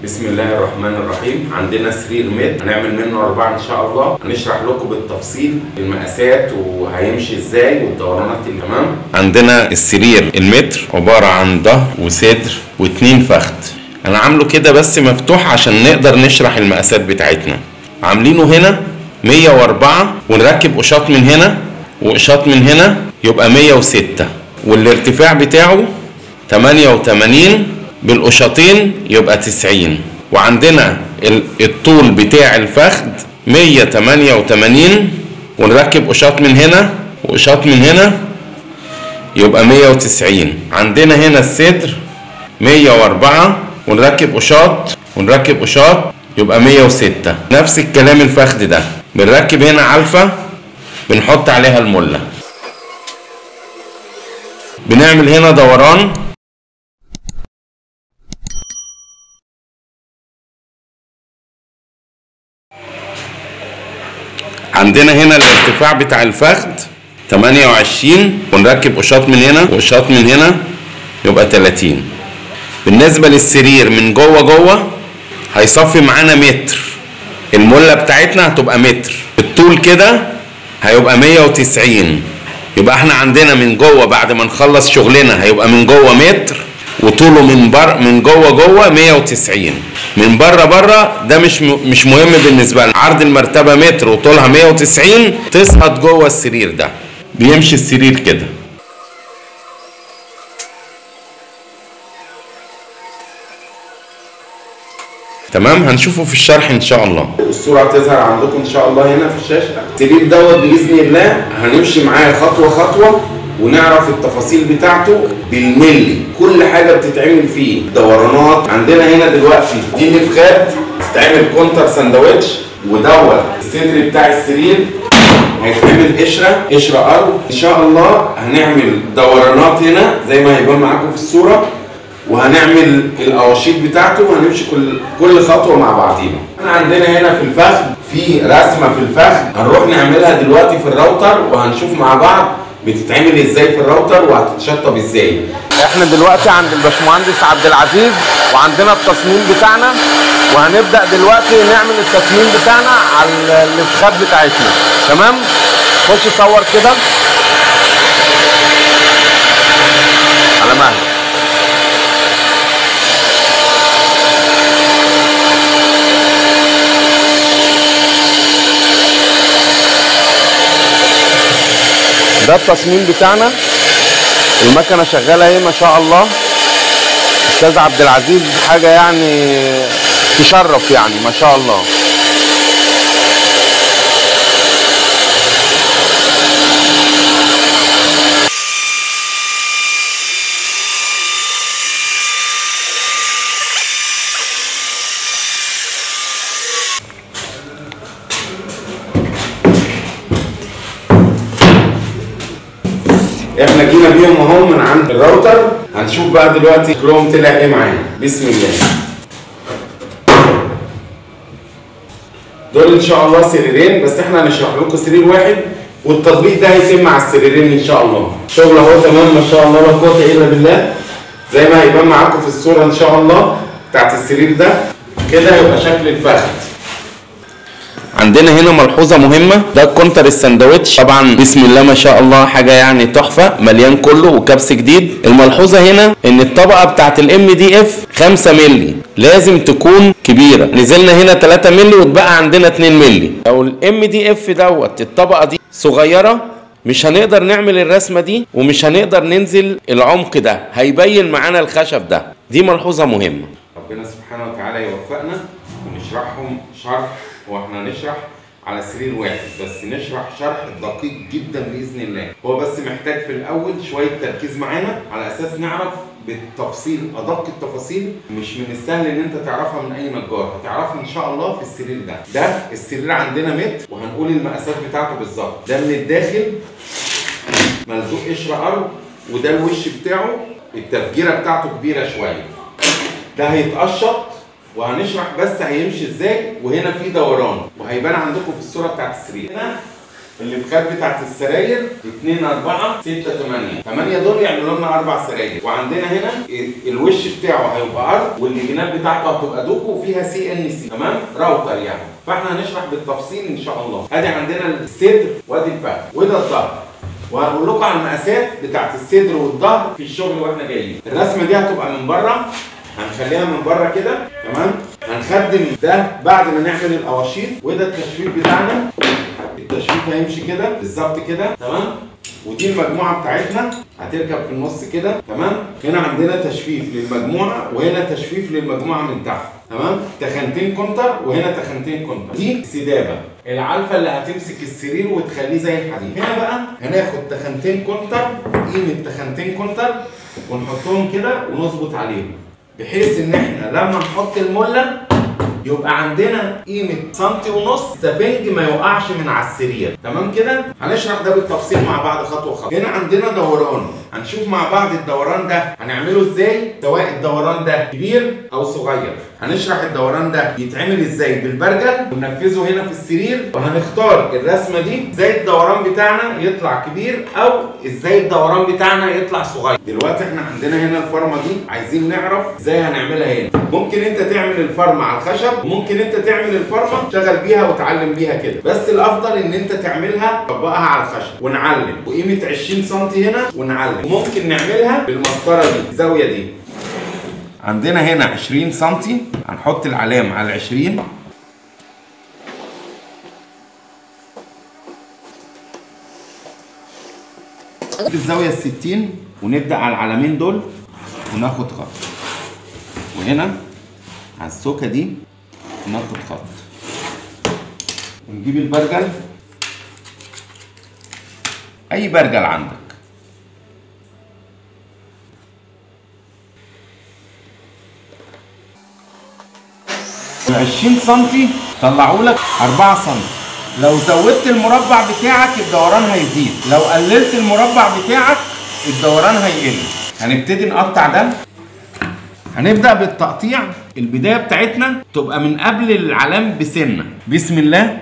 بسم الله الرحمن الرحيم عندنا سرير متر هنعمل منه أربعة إن شاء الله هنشرح لكم بالتفصيل المقاسات وهيمشي إزاي والدورانات اللي تمام عندنا السرير المتر عبارة عن ظهر وصدر واتنين فخد أنا عامله كده بس مفتوح عشان نقدر نشرح المقاسات بتاعتنا عاملينه هنا 104 ونركب قشاط من هنا وقشاط من هنا يبقى 106 والارتفاع بتاعه 88 بالقشاطين يبقى 90 وعندنا ال- الطول بتاع الفخد 188 ونركب قشاط من هنا وقشاط من هنا يبقى 190 عندنا هنا الصدر 104 ونركب قشاط ونركب قشاط يبقى 106 نفس الكلام الفخد ده بنركب هنا علفة بنحط عليها الملة بنعمل هنا دوران عندنا هنا الارتفاع بتاع الفخد 28 ونركب قشاط من هنا وقشاط من هنا يبقى 30 بالنسبة للسرير من جوه جوه هيصفي معانا متر الملة بتاعتنا هتبقى متر الطول كده هيبقى 190 يبقى احنا عندنا من جوه بعد ما نخلص شغلنا هيبقى من جوه متر وطوله من بر من جوه جوه 190 من بره بره ده مش م... مش مهم بالنسبه لنا عرض المرتبه متر وطولها 190 تسقط جوه السرير ده بيمشي السرير كده تمام هنشوفه في الشرح ان شاء الله الصوره هتظهر عندكم ان شاء الله هنا في الشاشه السرير دوت باذن الله هنمشي معاه خطوه خطوه ونعرف التفاصيل بتاعته بالملي كل حاجه بتتعمل فيه دورانات عندنا هنا دلوقتي دي نفخات بتتعمل كونتر ساندوتش ودوت الصدر بتاع السرير هيتعمل قشره قشره ارض ان شاء الله هنعمل دورانات هنا زي ما هيبان معاكم في الصوره وهنعمل القواشيط بتاعته وهنمشي كل كل خطوه مع بعضينا. احنا عندنا هنا في الفخذ في رسمه في الفخذ هنروح نعملها دلوقتي في الراوتر وهنشوف مع بعض بتتعمل ازاي في الراوتر وهتتشطب ازاي. احنا دلوقتي عند الباشمهندس عبد العزيز وعندنا التصميم بتاعنا وهنبدا دلوقتي نعمل التصميم بتاعنا على الافخاد بتاعتنا تمام خش صور كده على مهلك ده التصميم بتاعنا المكنه شغاله اهي ما شاء الله استاذ عبد العزيز حاجه يعني تشرف يعني ما شاء الله احنا جينا بيهم اهو من عند الراوتر هنشوف بقى دلوقتي كلهم طلع ايه معانا بسم الله دول ان شاء الله سريرين بس احنا هنشرح لكم سرير واحد والتطبيق ده هيتم على السريرين ان شاء الله شغل اهو تمام ما شاء الله لا قوه الا بالله زي ما هيبان معاكم في الصوره ان شاء الله بتاعت السرير ده كده هيبقى شكل الفخذ عندنا هنا ملحوظة مهمة ده الكونتر الساندوتش طبعا بسم الله ما شاء الله حاجة يعني تحفة مليان كله وكبس جديد الملحوظة هنا ان الطبقة بتاعت الام دي اف 5 مللي لازم تكون كبيرة نزلنا هنا 3 مللي واتبقى عندنا 2 مللي لو الام دي اف دوت الطبقة دي صغيرة مش هنقدر نعمل الرسمة دي ومش هنقدر ننزل العمق ده هيبين معانا الخشب ده دي ملحوظة مهمة ربنا سبحانه وتعالى يوفقنا ونشرحهم شرح واحنا نشرح على سرير واحد بس نشرح شرح دقيق جدا باذن الله هو بس محتاج في الاول شويه تركيز معانا على اساس نعرف بالتفصيل ادق التفاصيل مش من السهل ان انت تعرفها من اي نجار هتعرفها ان شاء الله في السرير ده ده السرير عندنا متر وهنقول المقاسات بتاعته بالظبط ده من الداخل ملزوق قشره ارض وده الوش بتاعه التفجيره بتاعته كبيره شويه ده هيتقشط وهنشرح بس هيمشي ازاي وهنا في دوران وهيبان عندكم في الصوره بتاعت السرير هنا اللي في خد بتاعت السراير 2 4 6 8 8 دول يعملوا لنا اربع سراير وعندنا هنا ال- الوش بتاعه هيبقى ارض والجناب بتاعته هتبقى دوكو وفيها سي ان سي تمام راوتر يعني فاحنا هنشرح بالتفصيل ان شاء الله ادي عندنا الصدر وادي الفخذ وده الظهر وهقول لكم على المقاسات بتاعت الصدر والظهر في الشغل واحنا جايين الرسمه دي هتبقى من بره هنخليها من بره كده تمام هنخدم ده بعد ما نعمل القواشير وده التشفير بتاعنا التشفيف هيمشي كده بالظبط كده تمام ودي المجموعه بتاعتنا هتركب في النص كده تمام هنا عندنا تشفيف للمجموعه وهنا تشفيف للمجموعه من تحت تمام تخنتين كونتر وهنا تخنتين كونتر دي سدابه العلفه اللي هتمسك السرير وتخليه زي الحديد هنا بقى هناخد تخنتين كونتر قيمه تخنتين كونتر ونحطهم كده ونظبط عليهم بحيث ان احنا لما نحط المله يبقى عندنا قيمة سنتي ونص سفنج ما يوقعش من على السرير تمام كده هنشرح ده بالتفصيل مع بعض خطوة خطوة هنا عندنا دوران هنشوف مع بعض الدوران ده هنعمله ازاي سواء الدوران ده كبير او صغير هنشرح الدوران ده يتعمل ازاي بالبرجل وننفذه هنا في السرير وهنختار الرسمة دي ازاي الدوران بتاعنا يطلع كبير او ازاي الدوران بتاعنا يطلع صغير دلوقتي احنا عندنا هنا الفرمة دي عايزين نعرف ازاي هنعملها هنا ممكن انت تعمل الفرمة على الخشب وممكن انت تعمل الفرمة تشتغل بيها وتعلم بيها كده بس الافضل ان انت تعملها تطبقها على الخشب ونعلم وقيمة 20 سم هنا ونعلم وممكن نعملها بالمسطرة دي الزاوية دي عندنا هنا 20 سم هنحط العلام على 20 الزاوية ال 60 ونبدأ على العلامين دول وناخد خط وهنا على السوكة دي ناخد خط ونجيب البرجل أي برجل عندك من 20 سم طلعوا لك 4 سم لو زودت المربع بتاعك الدوران هيزيد لو قللت المربع بتاعك الدوران هيقل هنبتدي نقطع ده هنبدأ بالتقطيع البداية بتاعتنا تبقى من قبل العلام بسنة بسم الله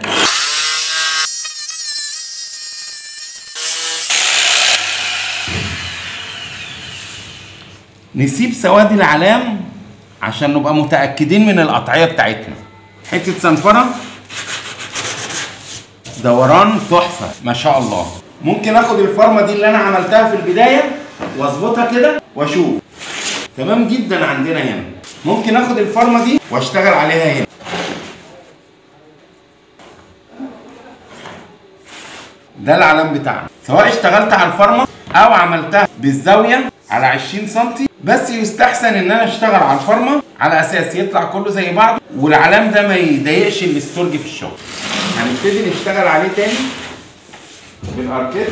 نسيب سواد العلام عشان نبقى متأكدين من القطعية بتاعتنا حتة صنفرة دوران تحفة ما شاء الله ممكن اخد الفرمة دي اللي انا عملتها في البداية واظبطها كده واشوف تمام جدا عندنا هنا ممكن اخد الفرمة دي واشتغل عليها هنا ده العلام بتاعنا سواء اشتغلت على الفرمة او عملتها بالزاوية على 20 سم بس يستحسن ان انا اشتغل على الفرمة على اساس يطلع كله زي بعض والعلام ده ما يضايقش الاستورج في الشغل هنبتدي نشتغل عليه تاني بالاركيد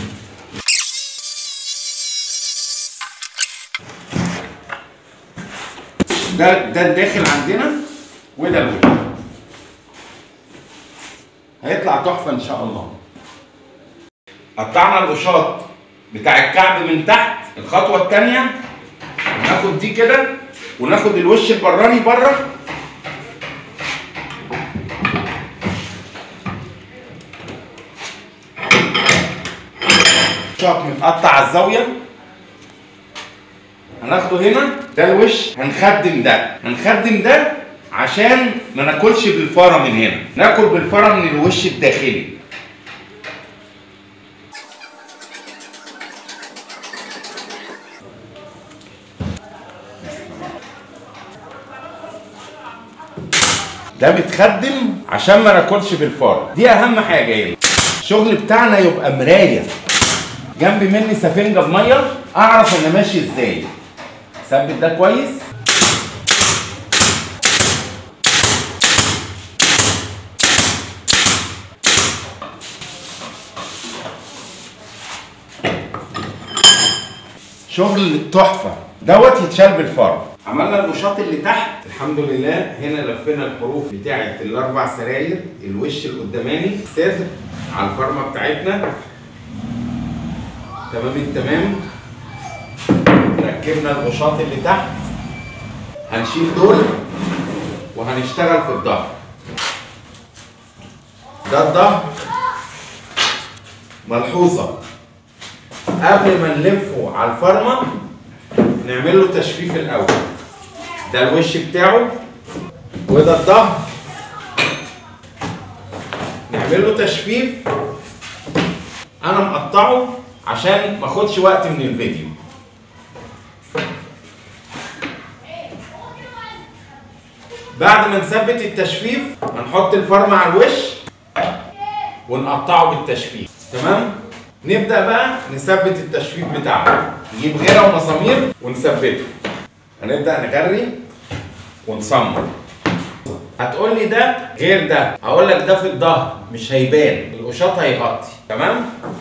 ده ده الداخل عندنا وده الوش هيطلع تحفه ان شاء الله قطعنا القشاط بتاع الكعب من تحت الخطوه الثانيه ناخد دي كده وناخد الوش البراني بره شاط متقطع على الزاويه هناخده هنا ده الوش هنخدم ده هنخدم ده عشان ما ناكلش بالفاره من هنا ناكل بالفاره من الوش الداخلي ده بيتخدم عشان ما ناكلش بالفاره دي اهم حاجه هنا الشغل بتاعنا يبقى مرايه جنب مني سفنجه بميه اعرف انا ماشي ازاي ثبت ده كويس شغل تحفه دوت يتشال بالفرد عملنا البشاط اللي تحت الحمد لله هنا لفينا الحروف بتاعه الاربع سراير الوش القداماني الصدر على الفرمه بتاعتنا تمام التمام ركبنا البشاط اللي تحت هنشيل دول وهنشتغل في الظهر ده الظهر ملحوظه قبل ما نلفه على الفرمه نعمل له تشفيف الاول ده الوش بتاعه وده الظهر نعمل له تشفيف انا مقطعه عشان ما اخدش وقت من الفيديو بعد ما نثبت التشفيف هنحط الفرمة على الوش ونقطعه بالتشفيف تمام نبدأ بقى نثبت التشفيف بتاعنا نجيب غيره ومسامير ونثبته هنبدأ نغري ونصمم هتقول لي ده غير ده هقول لك ده في الظهر مش هيبان القشاط هيغطي تمام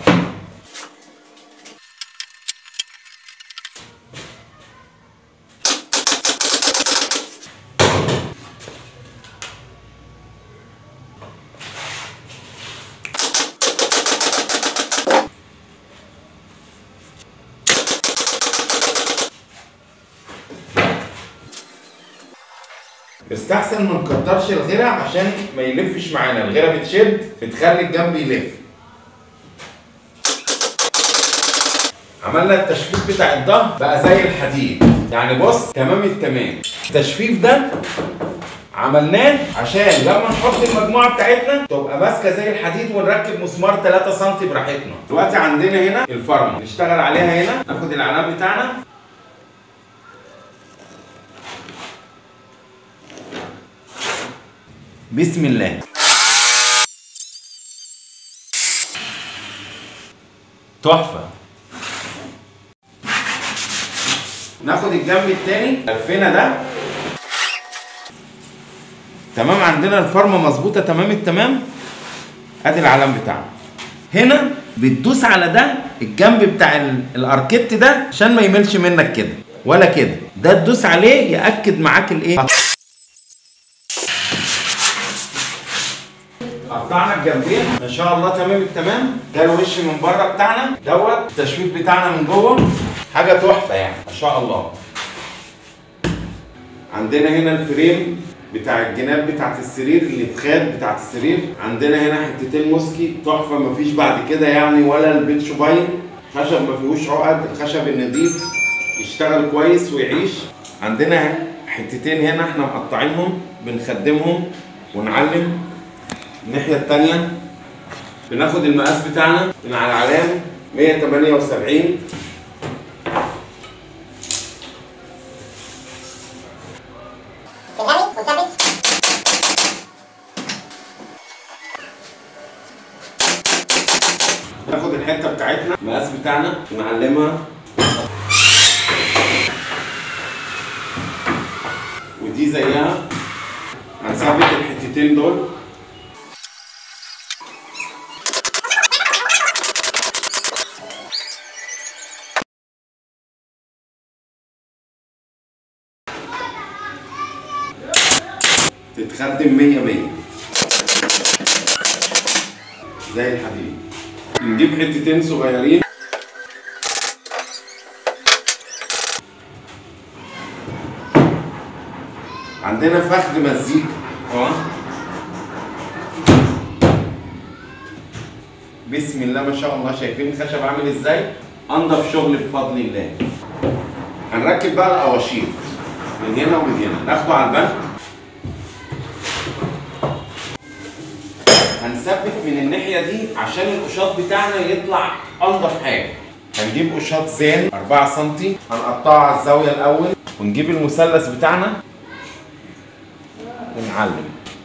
يستحسن ما نكترش الغيرة عشان ما يلفش معانا الغيرة بتشد بتخلي الجنب يلف عملنا التشفيف بتاع الظهر بقى زي الحديد يعني بص تمام التمام التشفيف ده عملناه عشان لما نحط المجموعه بتاعتنا تبقى ماسكه زي الحديد ونركب مسمار 3 سم براحتنا دلوقتي عندنا هنا الفرمه نشتغل عليها هنا ناخد الاعلام بتاعنا بسم الله تحفة ناخد الجنب التاني لفينا ده تمام عندنا الفرمة مظبوطة تمام التمام ادي العلم بتاعنا هنا بتدوس على ده الجنب بتاع ال- الاركيت ده عشان ما يملش منك كده ولا كده ده تدوس عليه ياكد معاك الايه قطعنا الجنبين ما شاء الله تمام التمام ده الوش من بره بتاعنا دوت التشفيف بتاعنا من جوه حاجه تحفه يعني ما شاء الله عندنا هنا الفريم بتاع الجناب بتاعت السرير اللي في خاد بتاعت السرير عندنا هنا حتتين موسكي تحفه مفيش بعد كده يعني ولا البيت شوباين خشب ما فيهوش عقد الخشب النضيف يشتغل كويس ويعيش عندنا حتتين هنا احنا مقطعينهم بنخدمهم ونعلم الناحية التانية بناخد المقاس بتاعنا من على العلام 178 بنغني ونثبت ناخد الحتة بتاعتنا المقاس بتاعنا ونعلمها ودي زيها هنثبت الحتتين دول تتخدم مية مية زي الحديد نجيب حتتين صغيرين عندنا فخد مزيكا اه بسم الله ما شاء الله شايفين الخشب عامل ازاي انضف شغل بفضل الله هنركب بقى القواشير من هنا ومن هنا ناخده على البنك هنثبت من الناحيه دي عشان القشاط بتاعنا يطلع انضف حاجه هنجيب قشاط زان 4 سم هنقطعه على الزاويه الاول ونجيب المثلث بتاعنا ونعلم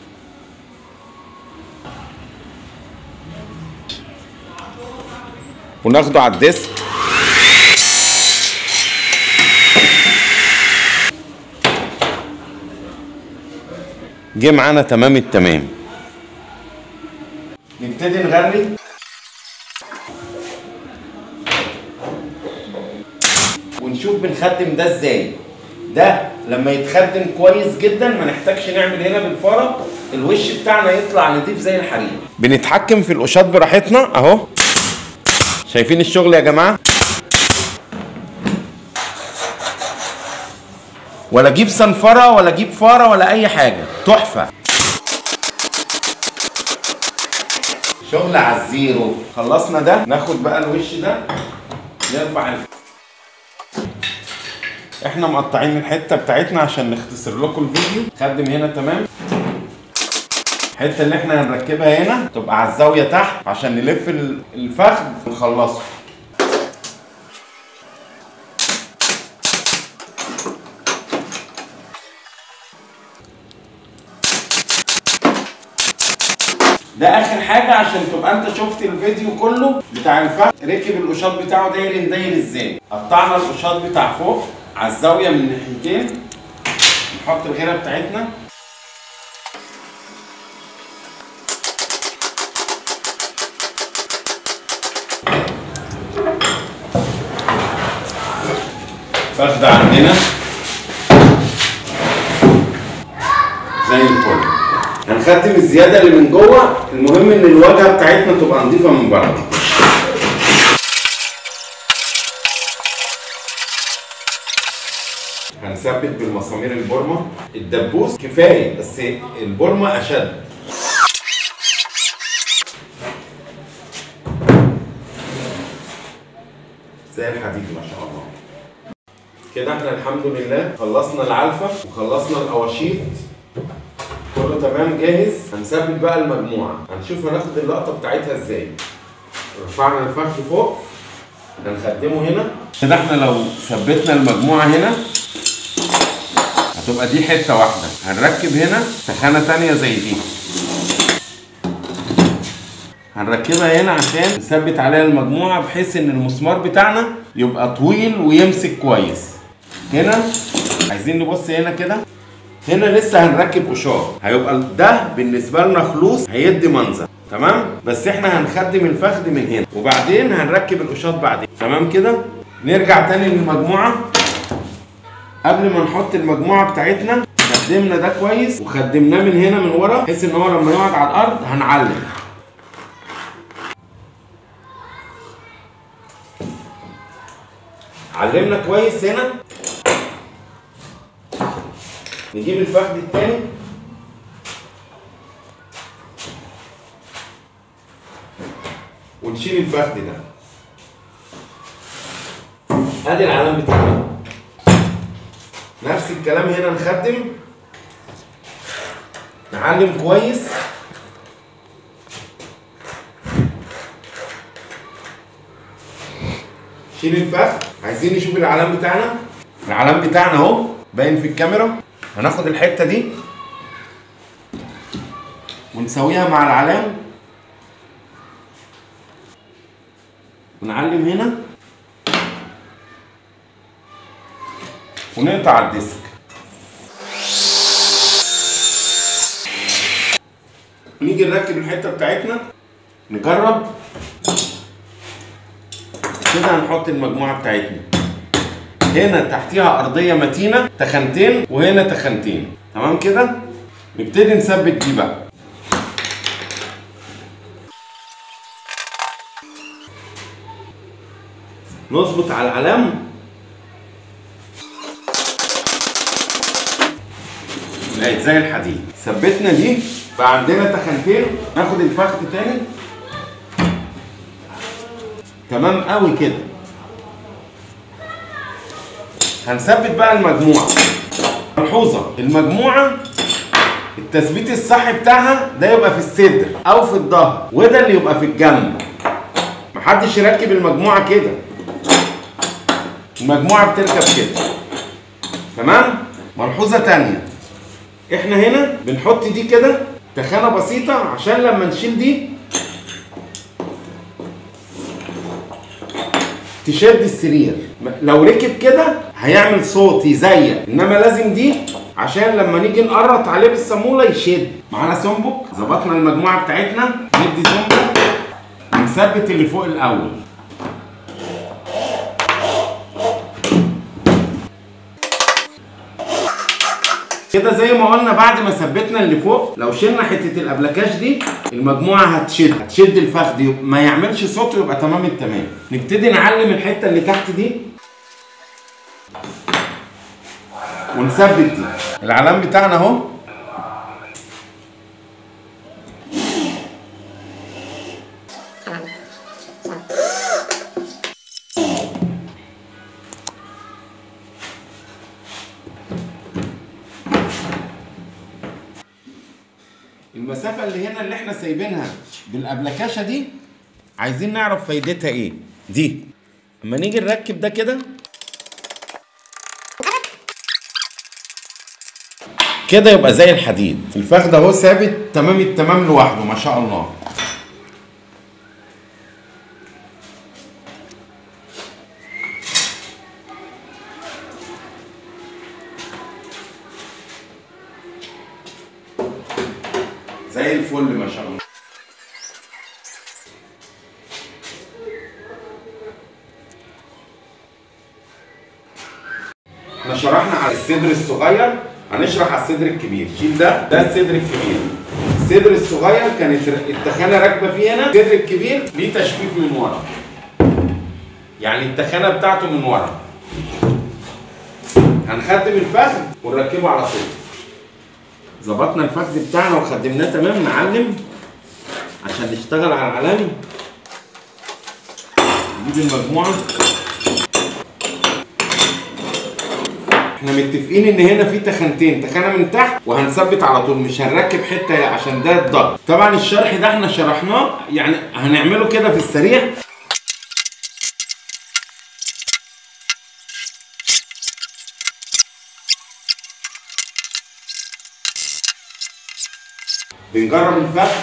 وناخده على الديسك جه معانا تمام التمام نبتدي نغري ونشوف بنخدم ده ازاي ده لما يتخدم كويس جدا ما نحتاجش نعمل هنا بالفاره الوش بتاعنا يطلع نضيف زي الحرير بنتحكم في القشاط براحتنا اهو شايفين الشغل يا جماعه ولا اجيب صنفره ولا اجيب فاره ولا اي حاجه تحفه شغل على الزيرو خلصنا ده ناخد بقى الوش ده نرفع ال... احنا مقطعين الحته بتاعتنا عشان نختصر لكم الفيديو خدم هنا تمام الحته اللي احنا هنركبها هنا تبقى على الزاويه تحت عشان نلف ال- الفخذ ونخلصه ده اخر حاجه عشان تبقى انت شفت الفيديو كله بتاع الفخذ ركب القشاط بتاعه داير داير ازاي قطعنا القشاط بتاع فوق على الزاويه من ناحيتين نحط الغيره بتاعتنا فخدة عندنا زي الفل هنخدم الزياده اللي من جوه المهم ان الواجهه بتاعتنا تبقى نظيفه من بره هنثبت بالمسامير البورمه الدبوس كفايه بس البورمه اشد زي الحديد ما شاء الله كده احنا الحمد لله خلصنا العلفه وخلصنا القواشيط كله تمام جاهز هنثبت بقى المجموعه هنشوف هناخد اللقطه بتاعتها ازاي رفعنا الفخذ فوق هنخدمه هنا كده احنا لو ثبتنا المجموعه هنا هتبقى دي حته واحده هنركب هنا تخانه تانية زي دي هنركبها هنا عشان نثبت عليها المجموعه بحيث ان المسمار بتاعنا يبقى طويل ويمسك كويس هنا عايزين نبص هنا كده هنا لسه هنركب قشاط هيبقى ده بالنسبه لنا خلوص هيدي منظر تمام بس احنا هنخدم الفخذ من هنا وبعدين هنركب القشاط بعدين تمام كده نرجع تاني للمجموعه قبل ما نحط المجموعه بتاعتنا خدمنا ده كويس وخدمناه من هنا من ورا بحيث ان هو لما يقعد على الارض هنعلم علمنا كويس هنا نجيب الفخذ التاني ونشيل الفخذ ده ادي العلم بتاعنا نفس الكلام هنا نخدم نعلم كويس شيل الفخذ عايزين نشوف العلم بتاعنا العلم بتاعنا اهو باين في الكاميرا هناخد الحته دي ونسويها مع العلام ونعلم هنا ونقطع الديسك نيجي نركب الحته بتاعتنا نجرب كده هنحط المجموعه بتاعتنا هنا تحتيها ارضيه متينه تخنتين وهنا تخنتين تمام كده نبتدي نثبت دي بقى نظبط على العلام بقت زي الحديد ثبتنا دي بقى عندنا تخنتين ناخد الفخذ تاني تمام قوي كده هنثبت بقى المجموعه ملحوظه المجموعه التثبيت الصح بتاعها ده يبقى في الصدر او في الظهر وده اللي يبقى في الجنب محدش يركب المجموعه كده المجموعه بتركب كده تمام ملحوظه تانية احنا هنا بنحط دي كده تخانه بسيطه عشان لما نشيل دي تشد السرير لو ركب كده هيعمل صوت يزيق انما لازم دي عشان لما نيجي نقرط عليه بالصاموله يشد معانا سنبك ظبطنا المجموعه بتاعتنا ندي سنبك ونثبت اللي فوق الاول كده زي ما قلنا بعد ما ثبتنا اللي فوق لو شلنا حته الابلكاش دي المجموعه هتشد هتشد الفخذ يبقى ما يعملش صوت يبقى تمام التمام نبتدي نعلم الحته اللي تحت دي ونثبت دي العلام بتاعنا اهو المسافة اللي هنا اللي احنا سايبينها بالابلكاشة دي عايزين نعرف فايدتها ايه دي اما نيجي نركب ده كده كده يبقى زي الحديد الفخ ده اهو ثابت تمام التمام لوحده ما شاء الله زي الفل ما شاء الله احنا شرحنا على الصدر الصغير هنشرح على الصدر الكبير شيل ده ده الصدر الكبير الصدر الصغير كانت التخانه راكبه فيه هنا الصدر الكبير ليه تشفيف من ورا يعني التخانه بتاعته من ورا هنخدم الفخذ ونركبه على طول ظبطنا الفخذ بتاعنا وخدمناه تمام نعلم عشان نشتغل على العلامي نجيب المجموعه احنا متفقين ان هنا في تخانتين تخانه من تحت وهنثبت على طول مش هنركب حته عشان ده الضغط طبعا الشرح ده احنا شرحناه يعني هنعمله كده في السريع بنجرب الفخ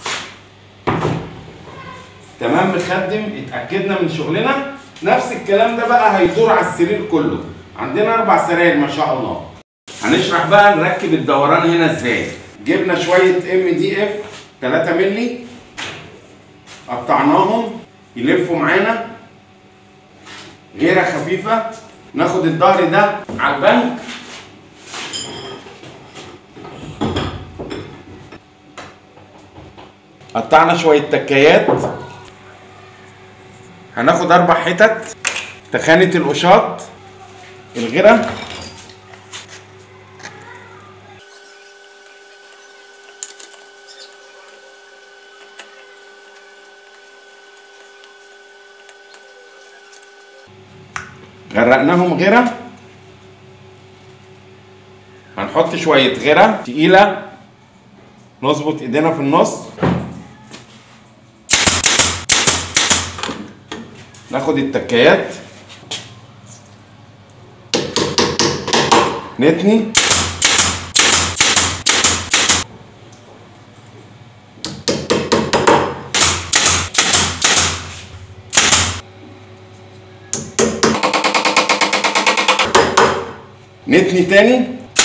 تمام مخدم اتاكدنا من شغلنا نفس الكلام ده بقى هيدور على السرير كله عندنا اربع سراير ما شاء الله هنشرح بقى نركب الدوران هنا ازاي جبنا شويه ام دي اف 3 مللي قطعناهم يلفوا معانا غيره خفيفه ناخد الظهر ده على البنك قطعنا شويه تكايات هناخد اربع حتت تخانه القشاط الغيره غرقناهم غيره هنحط شويه غيره تقيله نظبط ايدينا في النص ناخد التكايات نتني نتني تاني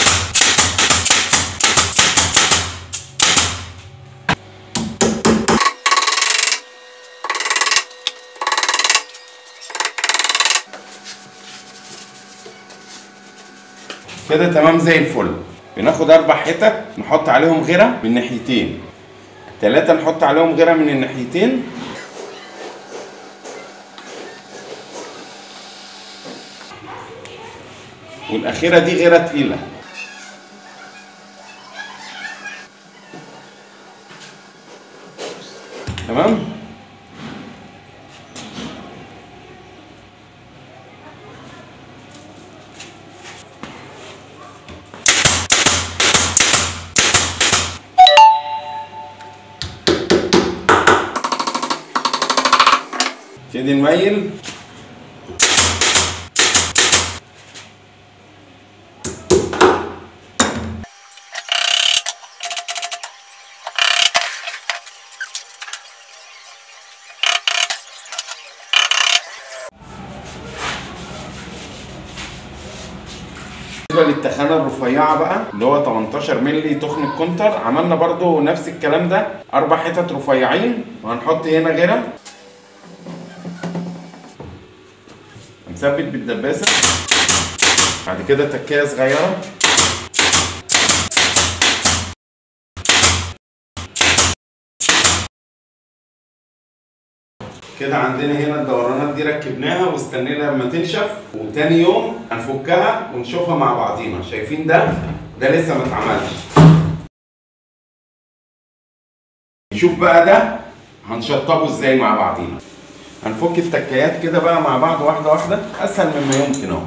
كده تمام زي الفل بناخد اربع حتت نحط عليهم غيره من ناحيتين ثلاثة نحط عليهم غيره من الناحيتين والاخيره دي غيره تقيله تمام نبتدي نميل بالنسبه للتخانه الرفيعه بقى اللي هو 18 مللي تخن الكونتر عملنا برضو نفس الكلام ده اربع حتت رفيعين وهنحط هنا غيره هنثبت بالدباسه بعد كده تكايه صغيره كده عندنا هنا الدورانات دي ركبناها واستنينا لما تنشف وتاني يوم هنفكها ونشوفها مع بعضينا شايفين ده ده لسه ما اتعملش نشوف بقى ده هنشطبه ازاي مع بعضينا هنفك التكايات كده بقى مع بعض واحده واحده اسهل مما يمكن اهو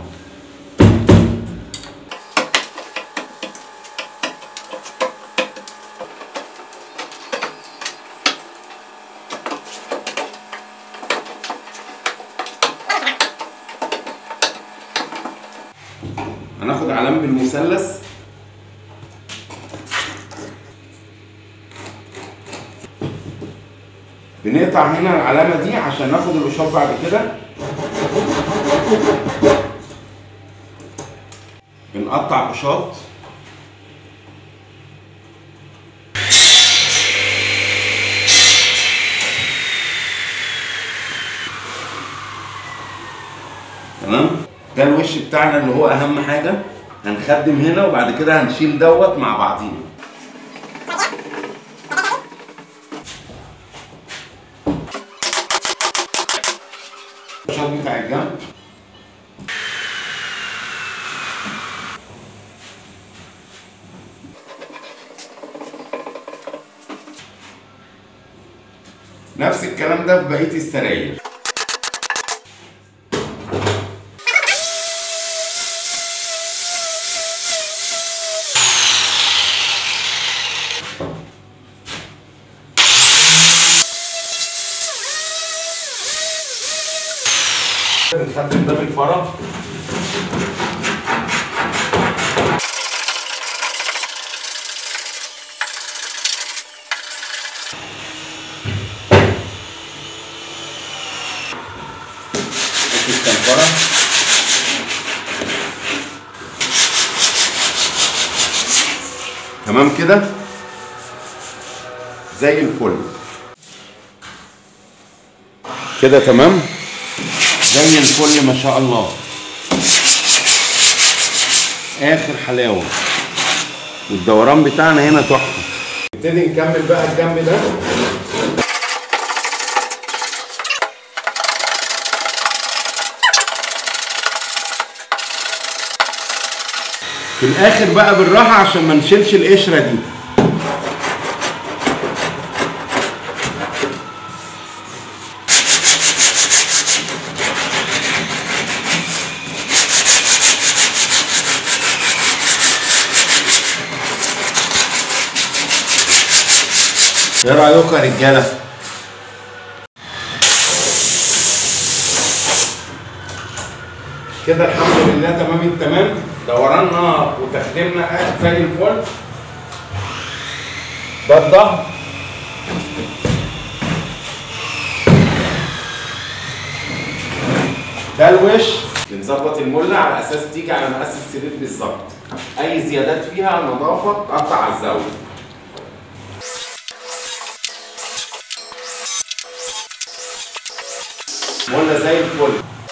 هنعمل مثلث بنقطع هنا العلامة دي عشان ناخد القشاط بعد كده بنقطع قشاط تمام ده الوش بتاعنا اللي هو اهم حاجه هنخدم هنا وبعد كده هنشيل دوت مع بعضينا الشوط بتاع الجنب نفس الكلام ده في بقيه السراير بنخدم ده بالفرة الكنفرة تمام كده زي الفل كده تمام زي الفل ما شاء الله اخر حلاوه والدوران بتاعنا هنا تحفه نبتدي نكمل بقى الجنب ده في الاخر بقى بالراحه عشان ما نشيلش القشره دي ايه رايكم يا رجاله كده الحمد لله تمام التمام دورنا وتخديمنا زي الفل ده الظهر ده الوش بنظبط المله على اساس تيجي على مقاس السرير بالظبط اي زيادات فيها نظافه تقطع على الزاويه مولة زي الفل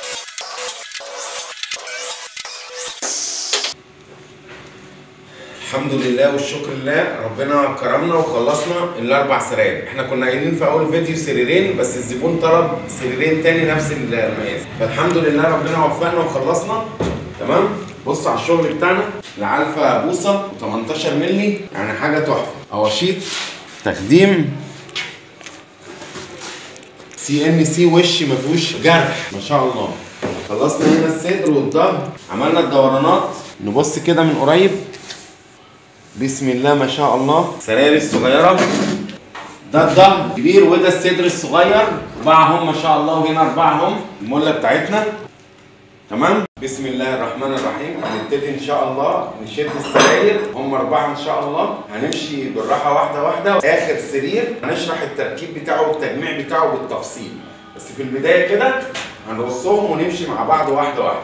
الحمد لله والشكر لله ربنا كرمنا وخلصنا الاربع سراير احنا كنا قايلين في اول فيديو سريرين بس الزبون طلب سريرين تاني نفس المقاس فالحمد لله ربنا وفقنا وخلصنا تمام بص على الشغل بتاعنا العلفة بوصة و18 مللي يعني حاجة تحفة اواشيط تخديم سي ان سي وش ما فيهوش جرح ما شاء الله خلصنا هنا الصدر والظهر عملنا الدورانات نبص كده من قريب بسم الله ما شاء الله سراير الصغيره ده الظهر كبير وده الصدر الصغير اربعه هم ما شاء الله وهنا اربعه هم المله بتاعتنا تمام بسم الله الرحمن الرحيم هنبتدي ان شاء الله نشد السراير هم اربعه ان شاء الله هنمشي بالراحه واحده واحده اخر سرير هنشرح التركيب بتاعه والتجميع بتاعه بالتفصيل بس في البدايه كده هنرصهم ونمشي مع بعض واحده واحده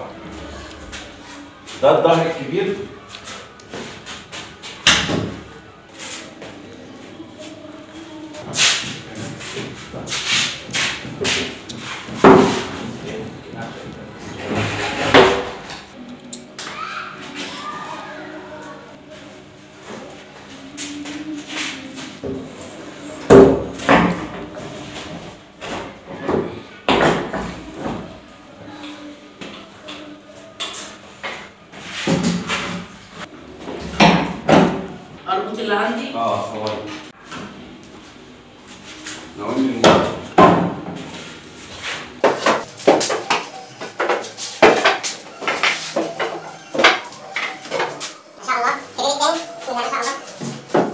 ده الظهر الكبير اربط اللي عندي اه ثواني نقول الموضوع ما شاء الله سرير التاني بسم الله ما شاء الله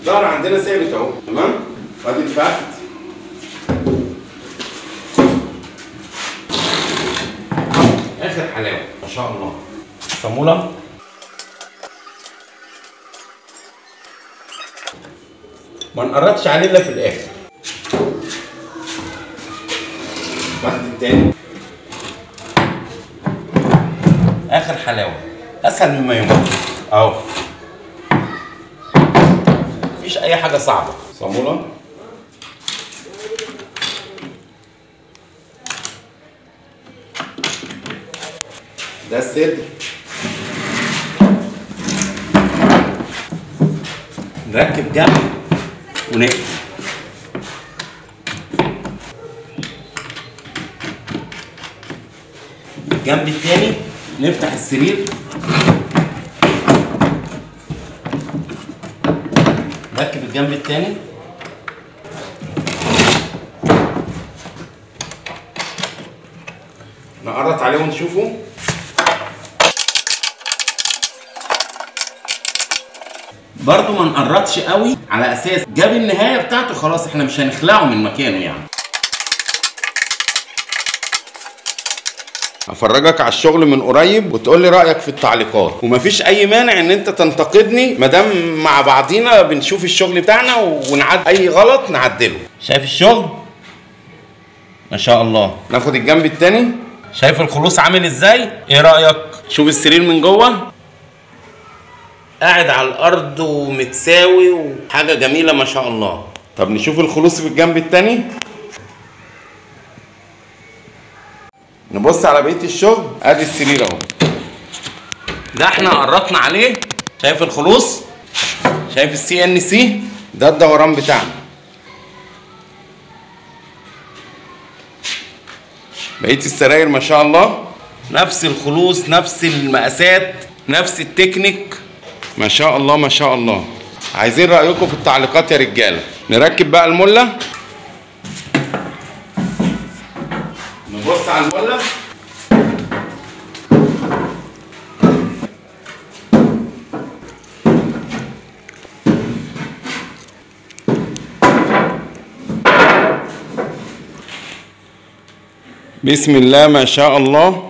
الظهر عندنا ثابت اهو تمام وادي الفخذ اخر حلاوه ما شاء الله صامولة ما نقرطش عليه الا في الاخر الفخذ التاني اخر حلاوة اسهل مما يمكن اهو مفيش اي حاجة صعبة صامولة ده الصدر نركب جنب ونقفل الجنب التاني نفتح السرير نركب الجنب التاني نقرط عليه ونشوفه برضو ما نقرطش قوي على اساس جاب النهايه بتاعته خلاص احنا مش هنخلعه من مكانه يعني افرجك على الشغل من قريب وتقول لي رايك في التعليقات ومفيش اي مانع ان انت تنتقدني مادام مع بعضينا بنشوف الشغل بتاعنا ونعد اي غلط نعدله شايف الشغل ما شاء الله ناخد الجنب التاني شايف الخلوص عامل ازاي ايه رايك شوف السرير من جوه قاعد على الارض ومتساوي وحاجه جميله ما شاء الله طب نشوف الخلوص في الجنب التاني نبص على بقيه الشغل ادي السرير اهو ده احنا قرطنا عليه شايف الخلوص شايف السي ان سي ده الدوران بتاعنا بقيه السراير ما شاء الله نفس الخلوص نفس المقاسات نفس التكنيك ما شاء الله ما شاء الله عايزين رايكم في التعليقات يا رجاله نركب بقى المله نبص على المله بسم الله ما شاء الله